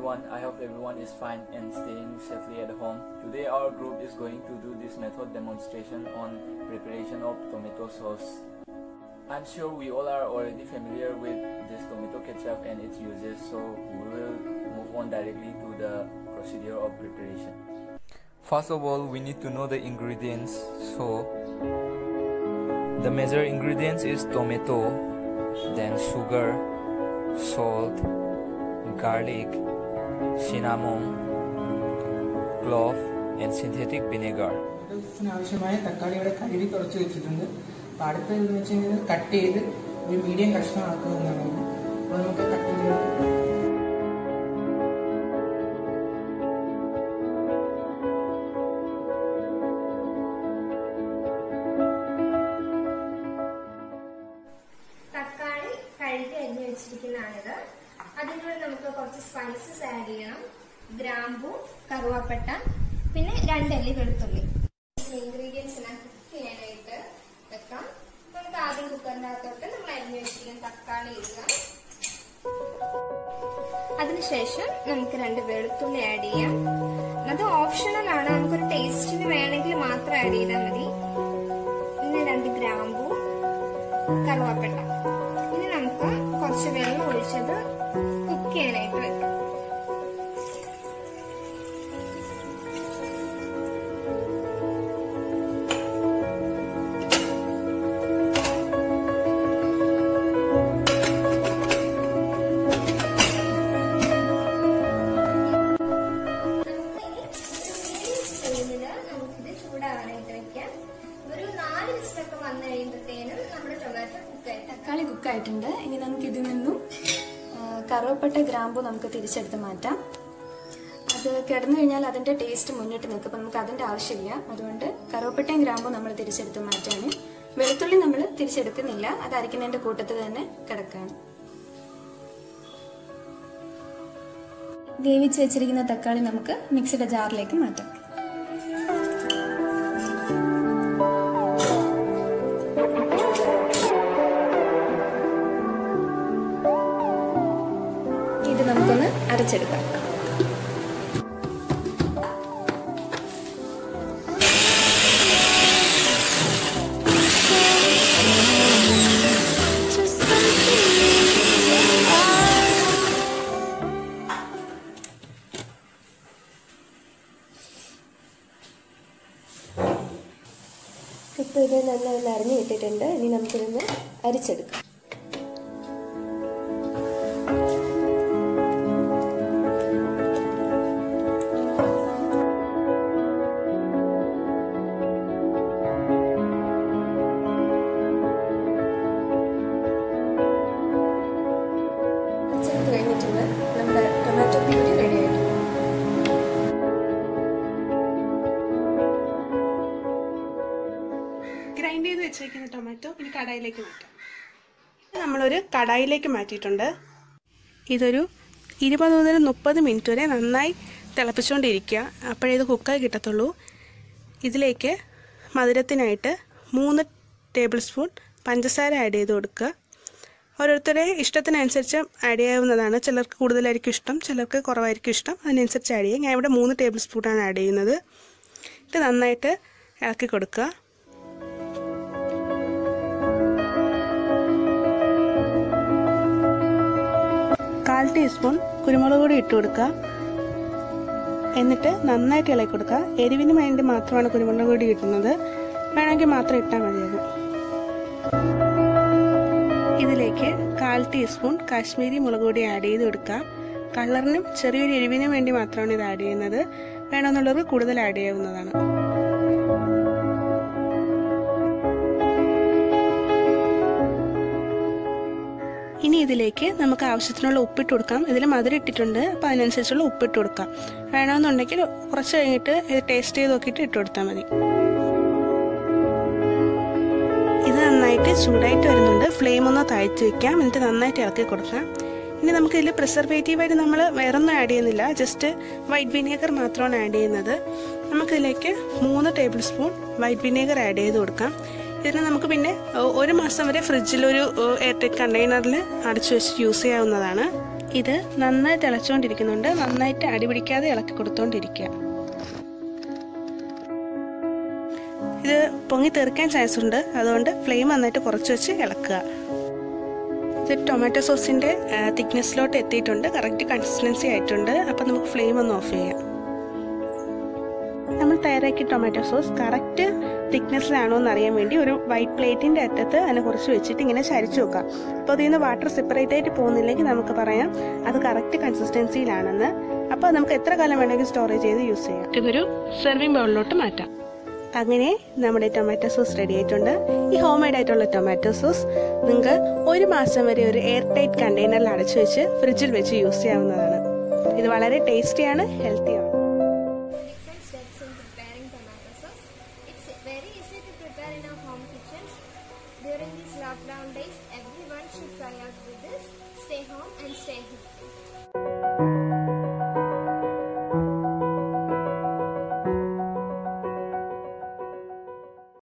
everyone. I hope everyone is fine and staying safely at home. Today our group is going to do this method demonstration on preparation of tomato sauce. I'm sure we all are already familiar with this tomato ketchup and its uses so we will move on directly to the procedure of preparation. First of all, we need to know the ingredients. So the major ingredients is tomato, then sugar, salt, garlic, cinnamon, clove, and synthetic vinegar. ഇതിന് ആവശ്യമായ തക്കാളി ഇവിടെ കഴുകി കുറച്ച് വെച്ചിട്ടുണ്ട് അപ്പൊ അടുത്തത് എന്ന് വെച്ച് കഴിഞ്ഞാൽ കട്ട് ചെയ്ത് ഒരു മീഡിയം കഷ്ണമാക്കുന്നതാണ് അപ്പോൾ നമുക്ക് കട്ട് ചെയ്ത് തക്കാളി കഴുകി അരിഞ്ഞു വെച്ചിരിക്കുന്നതാണിത് അതിൻ്റെ കൂടെ നമുക്ക് കുറച്ച് സ്പൈസസ് ആഡ് ചെയ്യണം ഗ്രാമ്പു കറുവാപ്പട്ട പിന്നെ രണ്ടല്ലി വെളുത്തുള്ളി ഇൻഗ്രീഡിയൻസ് എല്ലാം കുക്ക് ചെയ്യാനായിട്ട് വെക്കാം നമുക്ക് ആദ്യം കുക്കറിൻ്റെ അകത്തോട്ട് നമ്മൾ അരിഞ്ഞു വെച്ചിരിക്കുന്ന തക്കാളി ഇടുക അതിനുശേഷം നമുക്ക് രണ്ട് വെളുത്തുള്ളി ആഡ് ചെയ്യാം അത് ഓപ്ഷണൽ ആണ് നമുക്കൊരു ടേസ്റ്റിന് വേണമെങ്കിൽ മാത്രം ആഡ് ചെയ്താൽ മതി പിന്നെ രണ്ട് ഗ്രാമ്പു കറുവാപ്പട്ട ഇനി നമുക്ക് കുറച്ച് വെള്ളം ഒഴിച്ചത് കുക്ക് ചെയ്യാനായിട്ട് വെക്കാം ഫ്ലെയിമില് നമുക്കിത് ചൂടാവാനായിട്ട് വെക്കാം ഒരു നാല് വിസിലൊക്കെ വന്നു കഴിയുമ്പോഴത്തേനും നമ്മുടെ ടൊമാറ്റോ കുക്കായി തക്കാളി കുക്കായിട്ടുണ്ട് ഇനി നമുക്ക് ഇതിൽ നിന്നും ആ, കറുവപ്പട്ട ഗ്രാമ്പു നമുക്ക് തിരിച്ചെടുത്ത് മാറ്റാം അത് കിടന്നു കഴിഞ്ഞാൽ അതിൻ്റെ ടേസ്റ്റ് മുന്നിട്ട് നിൽക്കും അപ്പം നമുക്ക് അതിൻ്റെ ആവശ്യമില്ല അതുകൊണ്ട് കറുവപ്പട്ടയും ഗ്രാമ്പും നമ്മൾ തിരിച്ചെടുത്ത് മാറ്റാണ് വെളുത്തുള്ളി നമ്മൾ തിരിച്ചെടുക്കുന്നില്ല അത് അരയ്ക്കുന്നതിൻ്റെ കൂട്ടത്തിൽ തന്നെ കിടക്കുകയാണ് വേവിച്ച് വെച്ചിരിക്കുന്ന തക്കാളി നമുക്ക് മിക്സിയുടെ ജാറിലേക്ക് മാറ്റാം ഇത് നമുക്കൊന്ന് അരച്ചെടുക്കാം ഇപ്പോൾ ഇത് നന്നായി ഒന്ന് അരിഞ്ഞു കിട്ടിയിട്ടുണ്ട് ഇനി നമുക്കിതൊന്ന് അരിച്ചെടുക്കാം അരച്ചെടുത്ത് കഴിഞ്ഞിട്ടുണ്ട് നമ്മുടെ ടൊമാറ്റോ പ്യൂരി റെഡി ആയിട്ടുണ്ട് ഗ്രൈൻഡ് ചെയ്ത് വെച്ചേക്കുന്ന ടൊമാറ്റോ ഇനി കടായിലേക്ക് മാറ്റാം ഇത് നമ്മളൊരു കടായിലേക്ക് മാറ്റിയിട്ടുണ്ട് ഇതൊരു ഇരുപത് മുതൽ മുപ്പത് മിനിറ്റ് വരെ നന്നായി തിളപ്പിച്ചുകൊണ്ടിരിക്കുക അപ്പോഴേ ഇത് കുക്കായി കിട്ടത്തുള്ളൂ ഇതിലേക്ക് മധുരത്തിനായിട്ട് മൂന്ന് ടേബിൾ സ്പൂൺ പഞ്ചസാര ആഡ് ചെയ്ത് കൊടുക്കുക ഓരോരുത്തരുടെ ഇഷ്ടത്തിനനുസരിച്ച് ആഡ് ചെയ്യാവുന്നതാണ് ചിലർക്ക് കൂടുതലായിരിക്കും ഇഷ്ടം ചിലർക്ക് കുറവായിരിക്കും ഇഷ്ടം അതിനനുസരിച്ച് ആഡ് ചെയ്യാം ഞാൻ ഇവിടെ മൂന്ന് ടേബിൾ സ്പൂണാണ് ആഡ് ചെയ്യുന്നത് ഇത് നന്നായിട്ട് ഇളക്കി കൊടുക്കുക കാൽ ടീസ്പൂൺ കുരുമുളക് പൊടി ഇട്ട് കൊടുക്കുക എന്നിട്ട് നന്നായിട്ട് ഇളക്കി കൊടുക്കുക എരിവിന് വേണ്ടി മാത്രമാണ് കുരുമുളക് പൊടി ഇടുന്നത് വേണമെങ്കിൽ മാത്രം ഇട്ടാൽ മതിയാകും ഇതിലേക്ക് കാൽ ടീസ്പൂൺ കാശ്മീരി മുളക് പൊടി ആഡ് ചെയ്ത് കൊടുക്കുക കളറിനും ചെറിയൊരു എരിവിനും വേണ്ടി മാത്രമാണ് ഇത് ആഡ് ചെയ്യുന്നത് വേണമെന്നുള്ളവർക്ക് കൂടുതൽ ആഡ് ചെയ്യാവുന്നതാണ് ഇനി ഇതിലേക്ക് നമുക്ക് ആവശ്യത്തിനുള്ള ഉപ്പിട്ട് കൊടുക്കാം ഇതിൽ മധുരം ഇട്ടിട്ടുണ്ട് അപ്പോൾ അതിനനുസരിച്ചുള്ള ഉപ്പിട്ട് കൊടുക്കാം വേണമെന്നുണ്ടെങ്കിൽ കുറച്ച് കഴിഞ്ഞിട്ട് ഇത് ടേസ്റ്റ് ചെയ്ത് നോക്കിയിട്ട് ഇട്ട് കൊടുത്താൽ മതി ഇത് നന്നായിട്ട് ചൂടായിട്ട് വരുന്നുണ്ട് ഫ്ലെയിം ഒന്ന് താഴ്ത്തി വെക്കാം എന്നിട്ട് നന്നായിട്ട് ഇളക്കി കൊടുക്കാം ഇനി നമുക്ക് ഇതിൽ പ്രിസർവേറ്റീവായിട്ട് നമ്മൾ വേറൊന്നും ആഡ് ചെയ്യുന്നില്ല ജസ്റ്റ് വൈറ്റ് വിനേഗർ മാത്രമാണ് ആഡ് ചെയ്യുന്നത് നമുക്കിതിലേക്ക് മൂന്ന് tablespoon white vinegar add ചെയ്ത് കൊടുക്കാം ഇതിന് നമുക്ക് പിന്നെ ഒ- ഒരു മാസം വരെ ഫ്രിഡ്ജിൽ ഒരു എയർ ടൈറ്റ് കണ്ടെയ്നറിൽ അടച്ചു വെച്ച് യൂസ് ചെയ്യാവുന്നതാണ് ഇത് നന്നായി തിളച്ചുകൊണ്ടിരിക്കുന്നുണ്ട് നന്നായിട്ട് അടിപിടിക്കാതെ ഇളക്കി കൊടുത്തുകൊണ്ടിരിക്കുക ഇത് പൊങ്ങി തെറിക്കാൻ ചാൻസ് ഉണ്ട് അതുകൊണ്ട് ഫ്ലെയിം നന്നായിട്ട് കുറച്ച് വെച്ച് ഇളക്കുക ഇത് ടൊമാറ്റോ സോസിൻ്റെ തിക്നെസ്സിലോട്ട് എത്തിയിട്ടുണ്ട് കറക്റ്റ് കൺസിസ്റ്റൻസി ആയിട്ടുണ്ട് അപ്പം നമുക്ക് ഫ്ലെയിം ഒന്ന് ഓഫ് ചെയ്യാം നമ്മൾ തയ്യാറാക്കിയ ടൊമാറ്റോ സോസ് കറക്റ്റ് തിക്നെസ്സിലാണോ എന്ന് അറിയാൻ വേണ്ടി ഒരു വൈറ്റ് പ്ലേറ്റിൻ്റെ അറ്റത്ത് അതിനെ കുറച്ച് വെച്ചിട്ട് ഇങ്ങനെ ചരിച്ചു നോക്കാം അപ്പോൾ അതിൽ നിന്ന് വാട്ടർ സെപ്പറേറ്റ് ആയിട്ട് പോകുന്നില്ലെങ്കിൽ നമുക്ക് പറയാം അത് കറക്റ്റ് കൺസിസ്റ്റൻസിയിലാണെന്ന് അപ്പോൾ നമുക്ക് എത്ര കാലം വേണമെങ്കിൽ സ്റ്റോറേജ് ചെയ്ത് യൂസ് ചെയ്യാം ഇതൊരു സെർവിങ് ബൗളിലോട്ട് മാറ്റാം അങ്ങനെ നമ്മുടെ ടൊമാറ്റോ സോസ് റെഡി ആയിട്ടുണ്ട് ഈ ഹോം മെയ്ഡ് ആയിട്ടുള്ള ടൊമാറ്റോ സോസ് നിങ്ങൾക്ക് ഒരു മാസം വരെ ഒരു എയർ ടൈറ്റ് കണ്ടെയ്നറിൽ അടച്ചു വെച്ച് ഫ്രിഡ്ജിൽ വെച്ച് യൂസ് ചെയ്യാവുന്നതാണ് ഇത് വളരെ ടേസ്റ്റിയാണ് ഹെൽത്തിയാണ് different steps in preparing tomato sauce. It's very easy to prepare in our home kitchens. During these lockdown days, everyone should try out with this. Stay home and stay healthy.